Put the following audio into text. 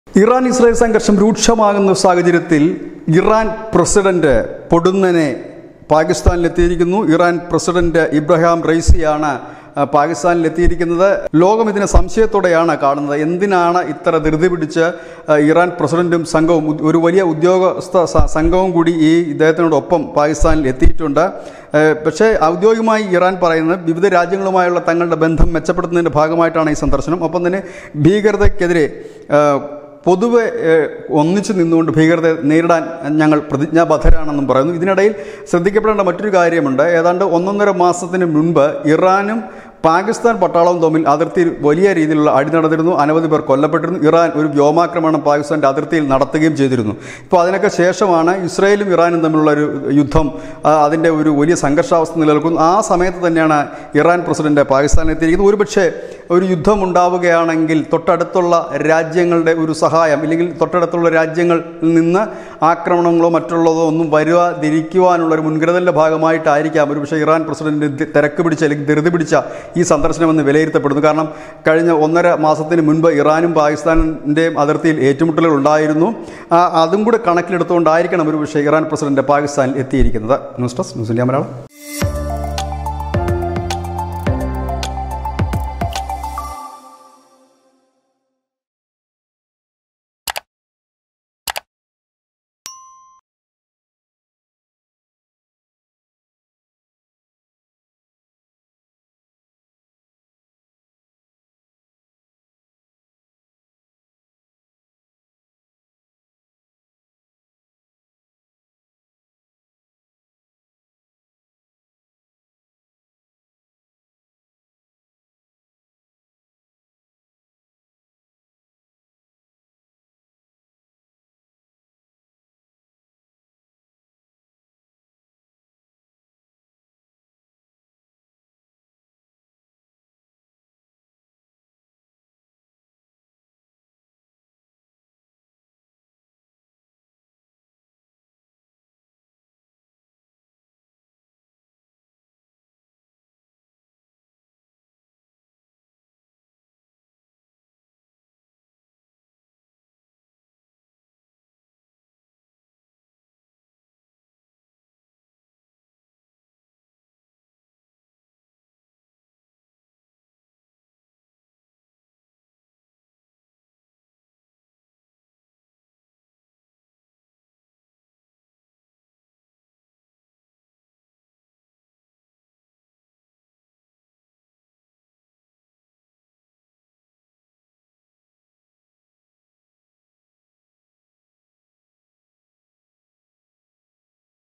Iran Israel സംഘർഷം രൂക്ഷമാകുന്ന സാഹചര്യത്തിൽ ഇറാൻ പ്രസിഡന്റ് പൊടുന്നനെ പാകിസ്ഥാനിലെത്തിയിരിക്കുന്നു ഇറാൻ പ്രസിഡന്റ് ഇബ്രാഹിം റൈസിയാണ് ആ, പാകിസ്ഥാനിലെത്തിയിരിക്കുന്നത് ലോകം ഇതിനെ സംശയത്തോടെയാണ് കാണുന്നത് എന്തിനാണ് ഇത്ര ധൃതി പിടിച്ച് ആ, ഇറാൻ പ്രസിഡന്റും സംഘവും ഉദ്- ഒരു വലിയ ഉദ്യോഗസ്ഥ സ- സംഘവും കൂടി ഈ ഇദ്ദേഹത്തിനോടൊപ്പം പാകിസ്ഥാനിൽ എത്തിയിട്ടുണ്ട് ഏഹ് പക്ഷേ ഔദ്യോഗികമായി ഇറാൻ പറയുന്നത് വിവിധ രാജ്യങ്ങളുമായുള്ള തങ്ങളുടെ ബന്ധം മെച്ചപ്പെടുത്തുന്നതിൻ്റെ ഭാഗമായിട്ടാണ് ഈ സന്ദർശനം ഒപ്പം തന്നെ ഭീകരതയ്ക്കെതിരെ ഏഹ് പൊതുവെ ഏഹ്, ഒന്നിച്ചു നിന്നുകൊണ്ട് ഭീകരതയെ നേരിടാൻ ഞങ്ങൾ പ്രതിജ്ഞാബദ്ധരാണെന്നും പറയുന്നു ഇതിനിടയിൽ ശ്രദ്ധിക്കപ്പെടേണ്ട മറ്റൊരു കാര്യമുണ്ട് ഏതാണ്ട് ഒന്നൊന്നര മാസത്തിന് മുൻപ് ഇറാനും പാകിസ്ഥാൻ പട്ടാളവും തമ്മിൽ അതിർത്തിയിൽ വലിയ രീതിയിലുള്ള അടി നടന്നിരുന്നു അനവധി പേർ കൊല്ലപ്പെട്ടിരുന്നു ഇറാൻ ഒരു വ്യോമാക്രമണം പാകിസ്ഥാൻ്റെ അതിർത്തിയിൽ നടത്തുകയും ചെയ്തിരുന്നു ഇപ്പോൾ അതിനൊക്കെ ശേഷമാണ് ഇസ്രായേലും ഇറാനും തമ്മിലുള്ള ഒരു യുദ്ധം ആ, അതിൻ്റെ ഒരു വലിയ സംഘർഷാവസ്ഥ നിലനിൽക്കുന്നു ആ സമയത്ത് തന്നെയാണ് ഇറാൻ പ്രസിഡന്റ് പാകിസ്ഥാനിൽ എത്തിയിരിക്കുന്നത് ഒരുപക്ഷെ ഒരു യുദ്ധം ഉണ്ടാവുകയാണെങ്കിൽ തൊട്ടടുത്തുള്ള രാജ്യങ്ങളുടെ ഒരു സഹായം ഇല്ലെങ്കിൽ തൊട്ടടുത്തുള്ള രാജ്യങ്ങളിൽ നിന്ന് ആക്രമണങ്ങളോ മറ്റുള്ളതോ ഒന്നും വരുവാതിരിക്കുവാനുള്ള ഒരു മുൻകരുതലിൻ്റെ ഭാഗമായിട്ടായിരിക്കാം ഒരുപക്ഷെ ഇറാൻ പ്രസിഡന്റ് ദി- തിരക്ക് പിടിച്ച അല്ലെങ്കിൽ ധൃതി പിടിച്ച ഈ സന്ദർശനമെന്ന് വിലയിരുത്തപ്പെടുന്നു കാരണം കഴിഞ്ഞ ഒന്നര മാസത്തിന് മുൻപ് ഇറാനും പാകിസ്ഥാനിൻ്റെയും അതിർത്തിയിൽ ഏറ്റുമുട്ടലുകൾ ഉണ്ടായിരുന്നു ആ, അതും കൂടെ കണക്കിലെടുത്തുകൊണ്ടായിരിക്കണം ഒരുപക്ഷെ ഇറാൻ പ്രസിഡന്റ് പാകിസ്ഥാനിൽ എത്തിയിരിക്കുന്നത് news desk news India Malayalam